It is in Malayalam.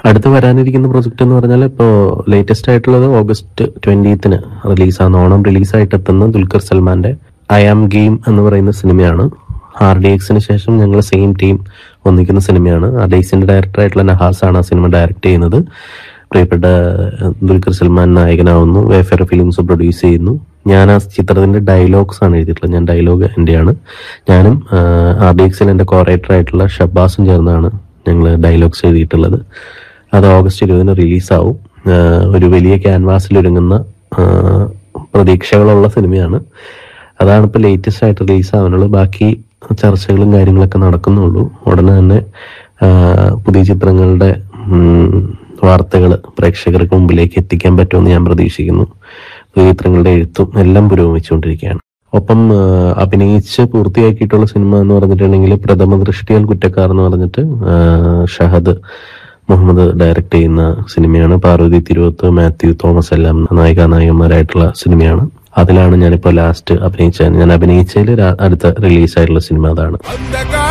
അടുത്ത് വരാനിരിക്കുന്ന പ്രൊജക്ട് എന്ന് പറഞ്ഞാൽ ഇപ്പോൾ ലേറ്റസ്റ്റ് ആയിട്ടുള്ളത് ഓഗസ്റ്റ് ട്വന്റീത്തിന് റിലീസാണ് ഓണം റിലീസായിട്ട് എത്തുന്ന ദുൽഖർ സൽമാന്റെ ഐ ആം ഗെയിം എന്ന് പറയുന്ന സിനിമയാണ് ആർ ഡി എക്സിന് ശേഷം ഞങ്ങൾ സെയിം ടീം ഒന്നിക്കുന്ന സിനിമയാണ് ആർ ഡി എക്സിന്റെ ഡയറക്ടർ ആയിട്ടുള്ള നഹാസ് ആണ് ആ സിനിമ ഡയറക്ട് ചെയ്യുന്നത് പ്രിയപ്പെട്ട ഏഹ്, ദുൽഖർ സൽമാൻ നായകനാവുന്നു വേഫെയർ ഫിലിംസ് പ്രൊഡ്യൂസ് ചെയ്യുന്നു ഞാൻ ആ ചിത്രത്തിന്റെ ഡയലോഗ്സ് ആണ് എഴുതിയിട്ടുള്ളത് ഞാൻ ഡയലോഗ് എന്റെയാണ് ഞാനും ആർ ഡി എക്സിൽ എന്റെ കോറേറ്റർ ആയിട്ടുള്ള ഷബ്ബാസും ചേർന്നാണ് ഞങ്ങൾ ഡയലോഗ്സ് എഴുതിയിട്ടുള്ളത് അത് ഓഗസ്റ്റ് ഇരുപതിന് റിലീസാവും ആഹ് ഒരു വലിയ ക്യാൻവാസിൽ ഒരുങ്ങുന്ന ആഹ് പ്രതീക്ഷകളുള്ള സിനിമയാണ് അതാണ് ഇപ്പോൾ ലേറ്റസ്റ്റ് ആയിട്ട് റിലീസ് ആവാനുള്ളത് ബാക്കി ചർച്ചകളും കാര്യങ്ങളൊക്കെ നടക്കുന്നുള്ളൂ ഉടനെ തന്നെ ആഹ് പുതിയ ചിത്രങ്ങളുടെ വാർത്തകൾ പ്രേക്ഷകർക്ക് മുമ്പിലേക്ക് എത്തിക്കാൻ പറ്റുമെന്ന് ഞാൻ പ്രതീക്ഷിക്കുന്നു പുതിയ ചിത്രങ്ങളുടെ എഴുത്തും എല്ലാം പുരോഗമിച്ചുകൊണ്ടിരിക്കുകയാണ് ഒപ്പം ആഹ് അഭിനയിച്ച് പൂർത്തിയാക്കിയിട്ടുള്ള സിനിമ എന്ന് പറഞ്ഞിട്ടുണ്ടെങ്കിൽ പ്രഥമ ദൃഷ്ടിയാൽ കുറ്റക്കാർ എന്ന് പറഞ്ഞിട്ട് ആഹ് ഷഹദ് മുഹമ്മദ് ഡയറക്ട് ചെയ്യുന്ന സിനിമയാണ് പാർവതി തിരുവത്ത് മാത്യു തോമസ് എല്ലാം നായിക നായകന്മാരായിട്ടുള്ള സിനിമയാണ് അതിലാണ് ഞാനിപ്പോ ലാസ്റ്റ് അഭിനയിച്ചത് ഞാൻ അഭിനയിച്ചതിൽ അടുത്ത റിലീസായിട്ടുള്ള സിനിമ അതാണ് अंधकार